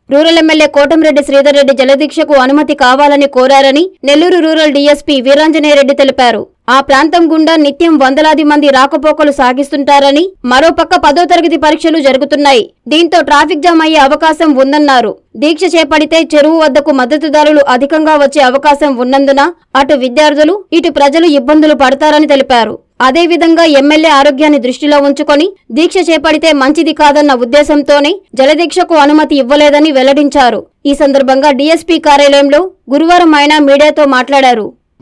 rural MLA Kotamreddy Sridhar Reddy జలదీక్షకు అనుమతి కావాలని కోరారని నెల్లూరు రూరల్ డీఎస్పీ వీరాంజనేయరెడ్డి తెలిపారు ఆ ప్రాంతం గుండా నిత్యం వందలాది మంది రాకపోకలు సాగిస్తుంటారని మరోపక్క పదో తరగతి పరీక్షలు జరుగుతున్నాయి దీంతో ట్రాఫిక్ జామ్ అయ్యే అవకాశం ఉందన్నారు దీక్ష చేపడితే చెరువు వద్దకు మద్దతుదారులు అధికంగా వచ్చే అవకాశం ఉన్నందున అటు విద్యార్థులు ఇటు ప్రజలు ఇబ్బందులు పడతారని తెలిపారు అదేవిధంగా ఎమ్మెల్యే ఆరోగ్యాన్ని దృష్టిలో ఉంచుకొని దీక్ష చేపడితే మంచిది కాదన్న ఉద్దేశంతోనే జలదీక్షకు అనుమతి ఇవ్వలేదని వెల్లడించారు ఈ సందర్భంగా డీఎస్పీ కార్యాలయంలో గురువారం ఆయన మీడియాతో మాట్లాడారు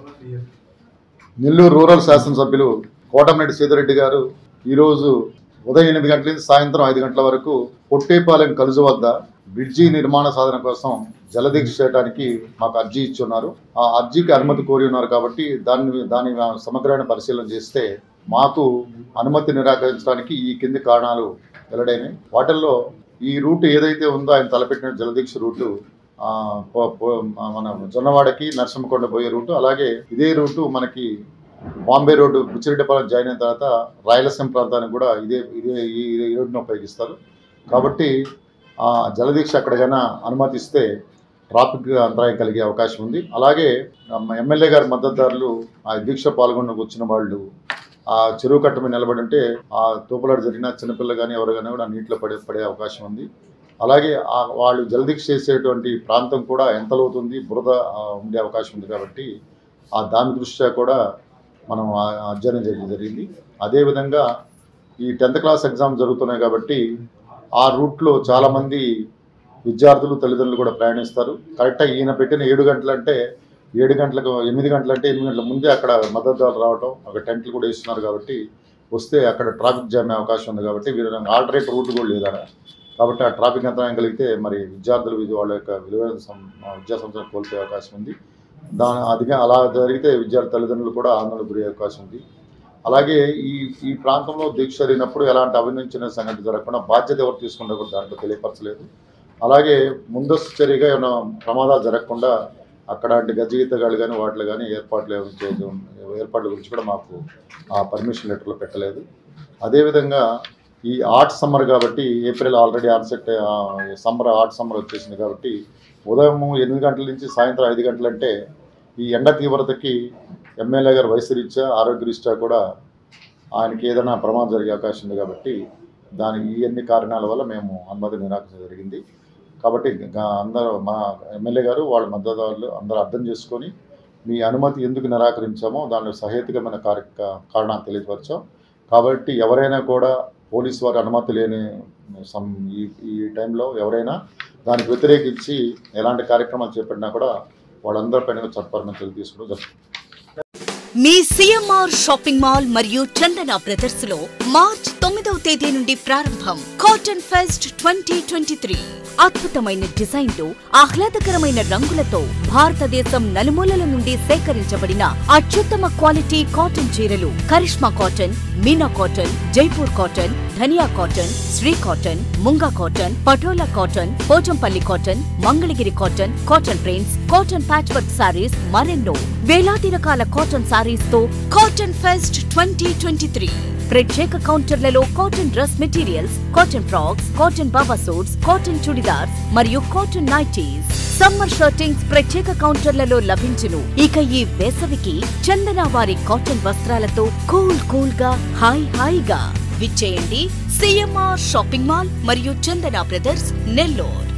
నెల్లూరు రూరల్ శాసనసభ్యులు కోటమిరెడ్డి సీతారెడ్డి గారు ఈరోజు ఉదయం ఎనిమిది గంటల నుంచి సాయంత్రం ఐదు గంటల వరకు పొట్టేపాలెం కలుజు వద్ద బ్రిడ్జి నిర్మాణ సాధన కోసం జలదీక్ష చేయడానికి మాకు అర్జీ ఇచ్చి ఉన్నారు ఆ అర్జీకి అనుమతి కోరి ఉన్నారు కాబట్టి దాన్ని దాని సమగ్రమైన పరిశీలన చేస్తే మాకు అనుమతి నిరాకరించడానికి ఈ కింది కారణాలు వెల్లడైనాయి వాటిల్లో ఈ రూట్ ఏదైతే ఉందో ఆయన తలపెట్టిన జలదీక్ష రూటు ఆ, పో- పో- మన జొన్నవాడకి నరసింహకొండ పోయే రూటు అలాగే ఇదే రూటు మనకి బాంబే రోడ్డు బుచ్చిరెడ్డిపాలెం జాయిన్ అయిన తర్వాత రాయలసీమ ప్రాంతానికి కూడా ఇదే ఇదే ఈ ఈ రోడ్డును ఉపయోగిస్తారు కాబట్టి ఆ జలదీక్ష అక్కడికైనా అనుమతిస్తే ట్రాఫిక్ అంతరాయం కలిగే అవకాశం ఉంది అలాగే మా ఎమ్మెల్యే గారి మద్దతుదారులు ఆ దీక్ష పాల్గొనకు వచ్చిన వాళ్ళు ఆ చెరువు కట్ట మీద నిలబడి ఉంటే ఆ తూపులాట జరిగిన చిన్నపిల్ల కానీ ఎవరు కానీ కూడా నీటిలో పడే పడే అవకాశం ఉంది అలాగే ఆ వాళ్ళు జలదీక్ష చేసేటువంటి ప్రాంతం కూడా ఎంత లోతుంది బురద ఆ, ఉండే అవకాశం ఉంది కాబట్టి ఆ దాని దృష్ట్యా కూడా మనం ఆ- ఆ అధ్యయనం చేయడం జరిగింది అదేవిధంగా ఈ టెన్త్ క్లాస్ ఎగ్జామ్ జరుగుతున్నాయి కాబట్టి ఆ రూట్లో చాలామంది విద్యార్థులు తల్లిదండ్రులు కూడా ప్రయాణిస్తారు కరెక్ట్గా ఈయన పెట్టిన ఏడు గంటలంటే ఏడు గంటలకు ఎనిమిది గంటలంటే ఎనిమిది గంటల ముందే అక్కడ మద్దతుదారులు రావటం అక్కడ టెంట్లు కూడా వేస్తున్నారు కాబట్టి వస్తే అక్కడ ట్రాఫిక్ జామ్ అయ్యే అవకాశం ఉంది కాబట్టి వీరు ఆల్టర్నేట్ రూట్ కూడా లేదు అక్కడ కాబట్టి ఆ ట్రాఫిక్ అంతరాయం కలిగితే మరి విద్యార్థులు ఇది వాళ్ళ యొక్క విలువైన సం- విద్యా సంస్థలు కోల్పోయే అవకాశం ఉంది దాని అదిగా అలా జరిగితే విద్యార్థి తల్లిదండ్రులు కూడా ఆందోళన గురయ్యే అవకాశం ఉంది అలాగే ఈ ఈ ప్రాంతంలో దీక్ష జరిగినప్పుడు ఎలాంటి అవినించిన సంఘటన జరగకుండా బాధ్యత ఎవరు తీసుకుంటారో కూడా దాంట్లో తెలియపరచలేదు అలాగే ముందస్తు చర్యగా ఏమైనా ప్రమాదాలు జరగకుండా అక్కడాంటి గజగీతగాళ్ళు కానీ వాటిలో కానీ ఏర్పాట్లు ఏమైనా చేయడం ఏర్పాట్ల గురించి కూడా మాకు ఆ పర్మిషన్ లెటర్లో పెట్టలేదు అదేవిధంగా ఈ ఆర్ట్ సమ్మర్ కాబట్టి April already onset summer art summer వచ్చేసింది కాబట్టి ఉదయం ఎనిమిది గంటల నుంచి సాయంత్రం ఐదు గంటలంటే ఈ ఎండ తీవ్రతకి ఎమ్మెల్యే గారు వయసు రీత్యా ఆరోగ్య రీత్యా కూడా ఆయనకి ఏదైనా ప్రమాదం జరిగే అవకాశం ఉంది కాబట్టి దానికి ఈ అన్ని కారణాల వల్ల మేము అనుమతి నిరాకరించడం జరిగింది కాబట్టి గా- అందరూ మా ఎమ్మెల్యే గారు వాళ్ళ మద్దతుదారులు అందరూ అర్థం చేసుకొని మీ అనుమతి ఎందుకు నిరాకరించామో దానిలో సహేతుకమైన కార్య కారణాలు తెలియపరిచాం కాబట్టి ఎవరైనా కూడా పోలీసు వారి అనుమతి లేని సం ఈ ఈ టైంలో ఎవరైనా దానికి వ్యతిరేకించి ఎలాంటి కార్యక్రమాలు చేపట్టినా కూడా వాళ్ళందరిపైన చట్టపరమైన చర్యలు తీసుకోవడం జరుగుతుంది మీ సిఎంఆర్ షాపింగ్ మాల్ మరియు చందన బ్రదర్స్ లో మార్చ్ తొమ్మిదవ తేదీ నుండి ప్రారంభం cotton fest twenty twenty three అద్భుతమైన డిజైన్లు ఆహ్లాదకరమైన రంగులతో భారతదేశం నలుమూలల నుండి సేకరించబడిన అత్యుత్తమ క్వాలిటీ కాటన్ చీరలు Karishma cotton Meena cotton Jaipur cotton Dhaniya cotton Shri cotton Munga cotton Patola cotton Pochampally cotton Mangalagiri cotton cotton prints cotton patch work saris మరెన్నో వేలాది రకాల కాటన్ సారీస్ తో cotton fest twenty twenty three ప్రత్యేక కౌంటర్లలో cotton dress materials cotton frocks cotton Baba suits cotton churidars మరియు కాటన్ నైటీస్ సమ్మర్ షర్టింగ్స్ ప్రత్యేక కౌంటర్లలో లభించును ఇక ఈ వేసవికి చందన వారి కాటన్ వస్త్రాలతో కూల్ కూల్ గా హాయ్ హాయిగా విచ్చేయండి సిఎంఆర్ షాపింగ్ మాల్ మరియు చందన బ్రదర్స్ నెల్లూరు